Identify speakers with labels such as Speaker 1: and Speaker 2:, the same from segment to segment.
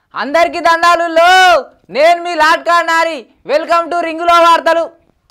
Speaker 1: అందరికీ దండాలు లో నేను మీ లాట్కా నారి వెల్కమ్ టు రింగులో వార్తలు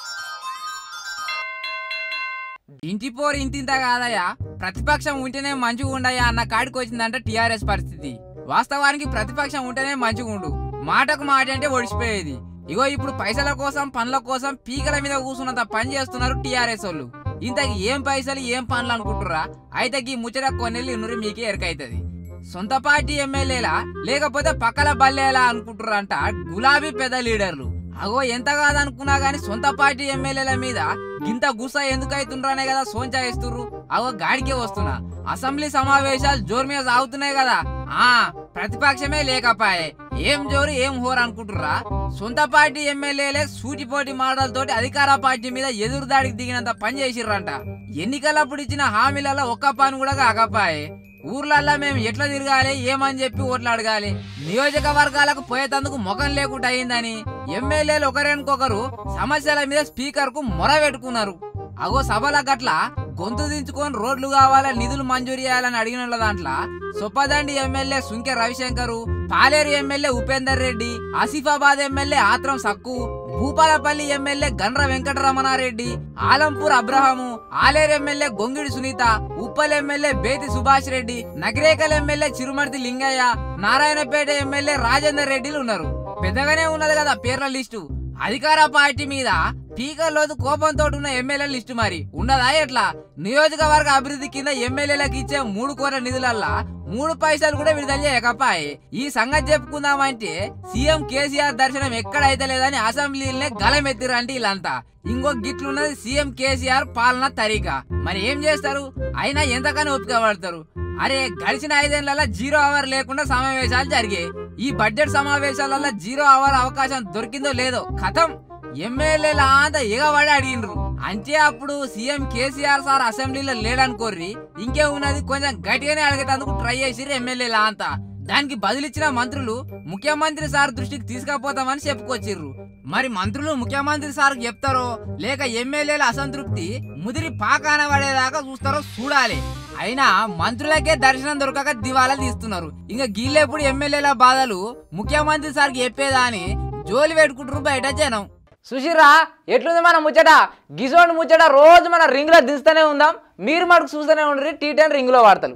Speaker 2: ఇంటి పోరు ఇంతింత కాదయ్యా ప్రతిపక్షం ఉంటేనే మంచిగా ఉండయా అన్న కాడికి వచ్చిందంటే టీఆర్ఎస్ పరిస్థితి వాస్తవానికి ప్రతిపక్షం ఉంటేనే మంచిగా ఉండు మాటకు మాట అంటే ఒడిచిపోయేది ఇగో ఇప్పుడు పైసల కోసం పనుల కోసం పీకల మీద కూర్చున్నంత పని చేస్తున్నారు టీఆర్ఎస్ వాళ్ళు ఇంతకి ఏం పైసలు ఏం పనులు అనుకుంటురా అయితే ఈ ముచ్చట కొన్నెళ్ళి ఇన్నురి మీకే ఎరకైతుంది సొంత పార్టీ ఎమ్మెల్యేలా లేకపోతే పక్కల బల్లేలా అనుకుంటున్నారంట గులాబీ పెద్ద లీడర్లు అగో ఎంత కాదనుకున్నా గాని సొంత పార్టీ ఎమ్మెల్యేల మీద గింత గుస ఎందుకు అవుతుండ్రనే కదా సోంచా ఇస్తుర్రు అగో గాడికే వస్తున్నా అసెంబ్లీ సమావేశాలు జోరు మీద సాగుతున్నాయి కదా ఆ ప్రతిపక్షమే లేకపాయే ఏం జోరు ఏం హోర్ అనుకుంటుర్రా సొంత పార్టీ ఎమ్మెల్యేలే సూటిపోటి మాటల తోటి అధికార పార్టీ మీద ఎదురుదాడికి దిగినంత పని చేసిర్రంట ఎన్నికలప్పుడు ఇచ్చిన హామీలలో ఒక్క పని కూడా కాకపాయే ఊర్లల్లా మేము ఎట్లా తిరగాలి ఏమని చెప్పి ఓట్లు అడగాలి నియోజకవర్గాలకు పోయేటందుకు ముఖం లేకుండా అయిందని ఎమ్మెల్యేలు ఒకరికొకరు సమస్యల మీద స్పీకర్ కు మొర పెట్టుకున్నారు అగో సభల గట్ల గొంతు దించుకొని రోడ్లు కావాలని నిధులు మంజూరు చేయాలని అడిగిన వాళ్ళ దాంట్లో Choppadandi MLA Sunke Ravishankar Paleru MLA Upender Reddy Asifabad MLA Atram Sakku Bhupalpally MLA Gandra Venkataramana Reddy Alampur Abraham Aler MLA Gongidi Sunitha Uppal MLA Bethi Subhash Reddy Nakrekal MLA Chirumarthi Lingaiah Narayanpet MLA Rajender రెడ్డిలు ఉన్నారు పెద్దగానే ఉన్నది కదా పేర్ల లిస్టు అధికార పార్టీ మీద పీకర్లోతు కోపంతో ఉన్న ఎమ్మెల్యే లిస్టు మరి ఉండదా ఎట్లా నియోజకవర్గ అభివృద్ధి కింద ఎమ్మెల్యేలకు ఇచ్చే మూడు కోట్ల నిధులల్లా మూడు పైసలు కూడా విడుదల చేయకపాయి ఈ సంగతి చెప్పుకుందామంటే సీఎం కేసీఆర్ దర్శనం ఎక్కడైతే లేదని అసెంబ్లీలనే గలమెత్తిరంటే వీళ్ళంతా ఇంకో గిట్లున్నది సీఎం కేసీఆర్ పాలన తరీక మరి ఏం చేస్తారు అయినా ఎంతకని ఓపిక పడతారు అరే గడిచిన ఐదేళ్లలో జీరో అవర్ లేకుండా సమావేశాలు జరిగాయి ఈ బడ్జెట్ సమావేశాలలో జీరో అవర్ అవకాశం దొరికిందో లేదో కథం ఎమ్మెల్యేల అంతా ఎగబడి అడిగినరు అంటే అప్పుడు సీఎం కేసీఆర్ సార్ అసెంబ్లీలో లేడనుకోర్రి ఇంకే ఉన్నది కొంచెం గట్టిగానే అడిగేటందుకు ట్రై చేసిర్రు ఎమ్మెల్యేల అంతా దానికి బదులిచ్చిన మంత్రులు ముఖ్యమంత్రి సార్ దృష్టికి తీసుకుపోతామని చెప్పుకొచ్చిర్రు మరి మంత్రులు ముఖ్యమంత్రి సార్ చెప్తారో లేక ఎమ్మెల్యేల అసంతృప్తి ముదిరి పాకాన పడేదాకా చూస్తారో చూడాలి అయినా మంత్రులకే దర్శనం దొరకక దివాలా తీస్తున్నారు ఇంకా గీళ్ళెప్పుడు ఎమ్మెల్యేల బాధలు ముఖ్యమంత్రి సార్కి చెప్పేదా అని జోలి పెట్టుకుంటారు బయట జనం
Speaker 1: సుశీరా ఎట్లుంది మన ముచ్చట గిజోండి ముచ్చట రోజు మన రింగులో దిస్తూనే ఉందాం మీరు మటుకు చూస్తూనే ఉండరు టీ టెన్ రింగులో వార్తలు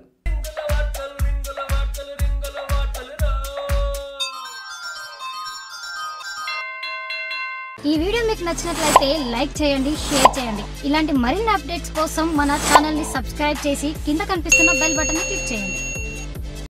Speaker 3: ఈ వీడియో మీకు నచ్చినట్లయితే లైక్ చేయండి షేర్ చేయండి ఇలాంటి మరిన్ని అప్డేట్స్ కోసం మన ఛానల్ని సబ్స్క్రైబ్ చేసి కింద కనిపిస్తున్న బెల్ బటన్ని క్లిక్ చేయండి